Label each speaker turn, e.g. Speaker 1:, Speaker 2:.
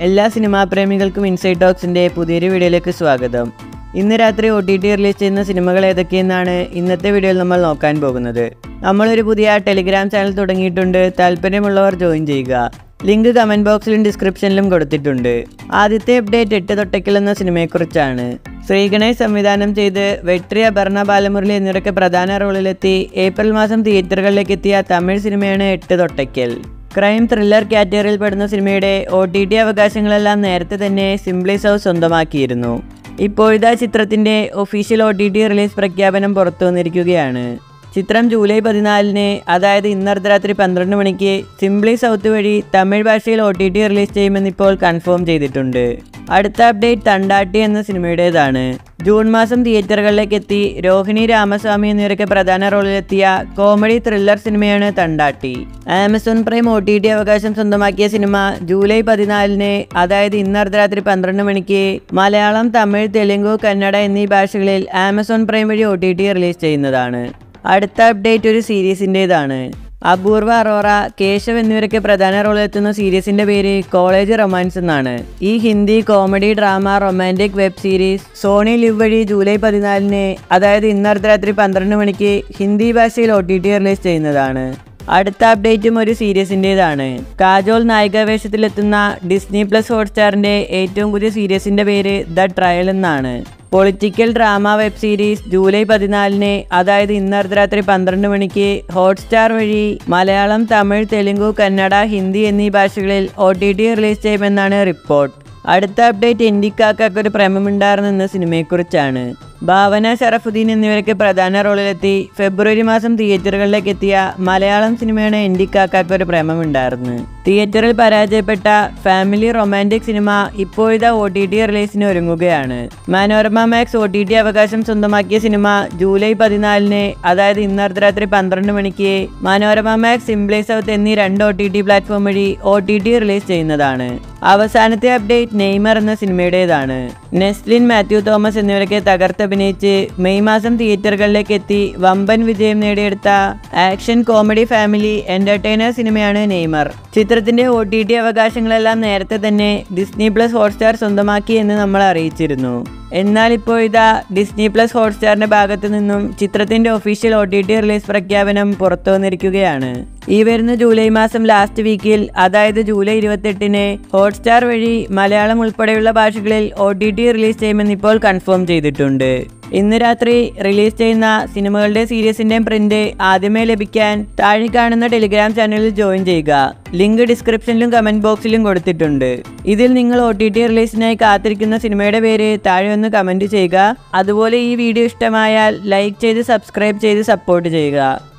Speaker 1: എല്ലാ cinema പ്രേമികൾക്കും inside ടോക്സിൻ്റെ പുതിയൊരു വീഡിയോയിലേക്ക് സ്വാഗതം ഇന്ന് രാത്രി ഒ ടി ടി റിലീസ് ചെയ്യുന്ന സിനിമകൾ ഏതൊക്കെയെന്നാണ് ഇന്നത്തെ വീഡിയോയിൽ നമ്മൾ നോക്കാൻ പോകുന്നത് നമ്മളൊരു പുതിയ ടെലിഗ്രാം ചാനൽ തുടങ്ങിയിട്ടുണ്ട് താല്പര്യമുള്ളവർ ജോയിൻ ചെയ്യുക ലിങ്ക് കമൻറ്റ് ബോക്സിലും ഡിസ്ക്രിപ്ഷനിലും കൊടുത്തിട്ടുണ്ട് ആദ്യത്തെ അപ്ഡേറ്റ് എട്ട് തൊട്ടയ്ക്കൽ എന്ന സിനിമയെക്കുറിച്ചാണ് ശ്രീഗണേഷ് സംവിധാനം ചെയ്ത് വെട്രി അപർണ ബാലമുരളി എന്നിവരൊക്കെ പ്രധാന റോളിലെത്തി ഏപ്രിൽ മാസം തിയേറ്ററുകളിലേക്ക് എത്തിയ തമിഴ് സിനിമയാണ് എട്ട് തൊട്ടയ്ക്കൽ ക്രൈം ത്രില്ലർ കാറ്റഗറിയിൽ പെടുന്ന സിനിമയുടെ ഒ ടി ടി അവകാശങ്ങളെല്ലാം നേരത്തെ തന്നെ സിംപ്ലി സൗത്ത് സ്വന്തമാക്കിയിരുന്നു ഇപ്പോഴത്തെ ചിത്രത്തിൻ്റെ ഒഫീഷ്യൽ ഒ ടി ടി റിലീസ് പ്രഖ്യാപനം പുറത്തു വന്നിരിക്കുകയാണ് ചിത്രം ജൂലൈ പതിനാലിന് അതായത് ഇന്ന് അർദ്ധരാത്രി പന്ത്രണ്ട് മണിക്ക് സിംപ്ലി സൗത്ത് വഴി തമിഴ് ഭാഷയിൽ ഒ ടി ടി റിലീസ് ചെയ്യുമെന്ന് ഇപ്പോൾ കൺഫേം ചെയ്തിട്ടുണ്ട് അടുത്ത അപ്ഡേറ്റ് തണ്ടാട്ടി എന്ന സിനിമയുടേതാണ് ജൂൺ മാസം തിയേറ്ററുകളിലേക്ക് എത്തി രോഹിണി രാമസ്വാമി എന്നിവരൊക്കെ പ്രധാന റോളിലെത്തിയ കോമഡി ത്രില്ലർ സിനിമയാണ് Thandatti Amazon Prime OTT T T അവകാശം സ്വന്തമാക്കിയ സിനിമ ജൂലൈ പതിനാലിന് അതായത് ഇന്ന് അർദ്ധരാത്രി പന്ത്രണ്ട് മണിക്ക് മലയാളം തമിഴ് തെലുങ്ക് കന്നഡ എന്നീ ഭാഷകളിൽ ആമസോൺ പ്രൈം വഴി ഒ ടി ടി റിലീസ് ചെയ്യുന്നതാണ് അടുത്ത അപ്ഡേറ്റ് ഒരു സീരീസിൻ്റേതാണ് അപൂർവ അറോറ കേശവ് എന്നിവരൊക്കെ പ്രധാന റോളിലെത്തുന്ന സീരീസിന്റെ പേര് കോളേജ് റൊമാൻസ് എന്നാണ് ഈ Hindi comedy drama romantic web series Sony Liv വഴി ജൂലൈ പതിനാലിന് അതായത് ഇന്ന് അർദ്ധരാത്രി പന്ത്രണ്ട് മണിക്ക് ഹിന്ദി ഭാഷയിൽ ഒ ടി ടി റിലീസ് ചെയ്യുന്നതാണ് അടുത്ത അപ്ഡേറ്റും ഒരു സീരീസിൻ്റേതാണ് കാജോൾ നായിക വേഷത്തിലെത്തുന്ന ഡിസ്നി പ്ലസ് ഹോട്ട്സ്റ്റാറിന്റെ ഏറ്റവും പുതിയ സീരീസിന്റെ പേര് ദ ട്രയൽ എന്നാണ് political drama web series July പതിനാലിന് അതായത് ഇന്ന് അർദ്ധരാത്രി പന്ത്രണ്ട് മണിക്ക് ഹോട്ട്സ്റ്റാർ വഴി മലയാളം തമിഴ് തെലുങ്ക് കന്നഡ ഹിന്ദി എന്നീ ഭാഷകളിൽ ഒ ടി ടി റിലീസ് ചെയ്യുമെന്നാണ് റിപ്പോർട്ട് അടുത്ത അപ്ഡേറ്റ് എൻഡിക്കാക്കൊക്കെ ഒരു പ്രേമമുണ്ടായിരുന്നു എന്ന സിനിമയെക്കുറിച്ചാണ് ഭാവന ഷറഫുദ്ദീൻ എന്നിവരൊക്കെ പ്രധാന റോളിലെത്തി ഫെബ്രുവരി മാസം തിയേറ്ററുകളിലേക്ക് എത്തിയ മലയാളം സിനിമയാണ് എൻഡിക്കാക്കൊക്കെ ഒരു പ്രേമമുണ്ടായിരുന്നു തിയേറ്ററിൽ പരാജയപ്പെട്ട ഫാമിലി റൊമാൻറ്റിക് സിനിമ ഇപ്പോഴത്തെ ഒ ടി ടി റിലീസിന് ഒരുങ്ങുകയാണ് Manorama Max O T T അവകാശം സ്വന്തമാക്കിയ സിനിമ ജൂലൈ പതിനാലിന് അതായത് ഇന്ന് അർദ്ധരാത്രി പന്ത്രണ്ട് മണിക്ക് മനോരമ മാക്സ് സിംപ്ലി സൗത്ത് എന്നീ രണ്ട് ഒ ടി ടി പ്ലാറ്റ്ഫോം വഴി ഒ ടി ടി റിലീസ് ചെയ്യുന്നതാണ് അവസാനത്തെ അപ്ഡേറ്റ് നെയ്മർ എന്ന സിനിമയുടേതാണ് നെസ്ലിൻ മാത്യു തോമസ് എന്നിവരൊക്കെ തകർത്തഭിനയിച്ച് മെയ് മാസം തിയേറ്ററുകളിലേക്ക് എത്തി വമ്പൻ വിജയം നേടിയെടുത്ത ആക്ഷൻ കോമഡി ഫാമിലി എന്റർടൈനർ സിനിമയാണ് നെയ്മർ ചിത്രത്തിന്റെ ഒ ടി ടി അവകാശങ്ങളെല്ലാം നേരത്തെ തന്നെ ഡിസ്നി പ്ലസ് ഹോട്ട്സ്റ്റാർ സ്വന്തമാക്കി എന്ന് നമ്മൾ അറിയിച്ചിരുന്നു എന്നാൽ ഇപ്പോൾ ഇതാ ഡിസ്നി പ്ലസ് ഹോട്ട്സ്റ്റാറിന്റെ ഭാഗത്തു നിന്നും ചിത്രത്തിന്റെ ഒഫീഷ്യൽ ഒ ടി ടി റിലീസ് പ്രഖ്യാപനം പുറത്തു വന്നിരിക്കുകയാണ് ഈ വരുന്ന ജൂലൈ മാസം ലാസ്റ്റ് വീക്കിൽ അതായത് ജൂലൈ ഇരുപത്തെട്ടിന് ഹോട്ട്സ്റ്റാർ വഴി മലയാളം ഉൾപ്പെടെയുള്ള ഭാഷകളിൽ ഒ ടി ടി റിലീസ് ചെയ്യുമെന്ന് ഇപ്പോൾ കൺഫേം ചെയ്തിട്ടുണ്ട് ഇന്ന് രാത്രി റിലീസ് ചെയ്യുന്ന സിനിമകളുടെ സീരീസിൻ്റെയും പ്രിന്റ് ആദ്യമേ ലഭിക്കാൻ താഴെ കാണുന്ന ടെലിഗ്രാം ചാനലിൽ ജോയിൻ ചെയ്യുക ലിങ്ക് ഡിസ്ക്രിപ്ഷനിലും കമൻറ്റ് ബോക്സിലും കൊടുത്തിട്ടുണ്ട് ഇതിൽ നിങ്ങൾ ഒ ടി ടി റിലീസിനായി കാത്തിരിക്കുന്ന സിനിമയുടെ പേര് താഴെ ഒന്ന് കമൻറ്റ് ചെയ്യുക അതുപോലെ ഈ വീഡിയോ ഇഷ്ടമായാൽ ലൈക്ക് ചെയ്ത് സബ്സ്ക്രൈബ് ചെയ്ത് സപ്പോർട്ട് ചെയ്യുക